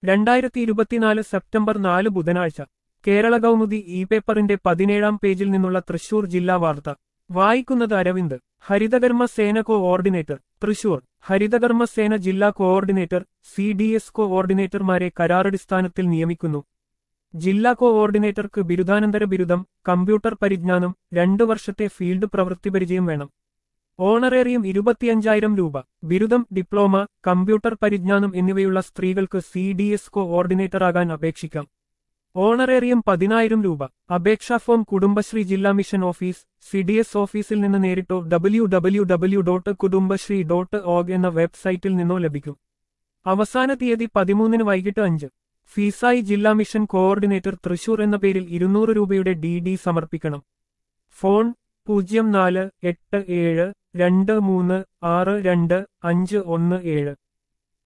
രണ്ടായിരത്തി ഇരുപത്തിനാല് സെപ്റ്റംബർ നാല് ബുധനാഴ്ച കേരള കൗമുദി ഇ പേപ്പറിന്റെ പതിനേഴാം പേജിൽ നിന്നുള്ള തൃശൂർ ജില്ലാ വാർത്ത വായിക്കുന്നത് അരവിന്ദ് ഹരിതകർമ്മ സേന കോഓർഡിനേറ്റർ തൃശൂർ ഹരിതകർമ്മ സേന ജില്ലാ കോഓർഡിനേറ്റർ സി ഡി എസ് കോഓർഡിനേറ്റർമാരെ കരാറടിസ്ഥാനത്തിൽ നിയമിക്കുന്നു ജില്ലാ കോഓർഡിനേറ്റർക്ക് ബിരുദാനന്തര ബിരുദം കമ്പ്യൂട്ടർ പരിജ്ഞാനം രണ്ടു വർഷത്തെ ഫീൽഡ് പ്രവൃത്തി പരിചയം വേണം ഓണറേറിയം ഇരുപത്തിയഞ്ചായിരം രൂപ ബിരുദം ഡിപ്ലോമ കമ്പ്യൂട്ടർ പരിജ്ഞാനം എന്നിവയുള്ള സ്ത്രീകൾക്ക് സി ഡി എസ് കോഓർഡിനേറ്ററാകാൻ അപേക്ഷിക്കാം ഓണറേറിയം പതിനായിരം രൂപ അപേക്ഷാ ഫോം കുടുംബശ്രീ ജില്ലാ mission office C D S ഓഫീസിൽ നിന്ന് നേരിട്ടോ W W W dot Kudumbashree dot org എന്ന വെബ്സൈറ്റിൽ നിന്നോ ലഭിക്കും അവസാന തീയതി പതിമൂന്നിന് വൈകിട്ട് അഞ്ച് ഫീസായി ജില്ലാ മിഷൻ കോഓർഡിനേറ്റർ തൃശൂർ എന്ന പേരിൽ ഇരുന്നൂറ് രൂപയുടെ ഡി ഡി സമർപ്പിക്കണം ഫോൺ പൂജ്യം നാല് എട്ട് ഏഴ് രണ്ട് മൂന്ന് ആറ് രണ്ട് അഞ്ച് ഒന്ന് ഏഴ്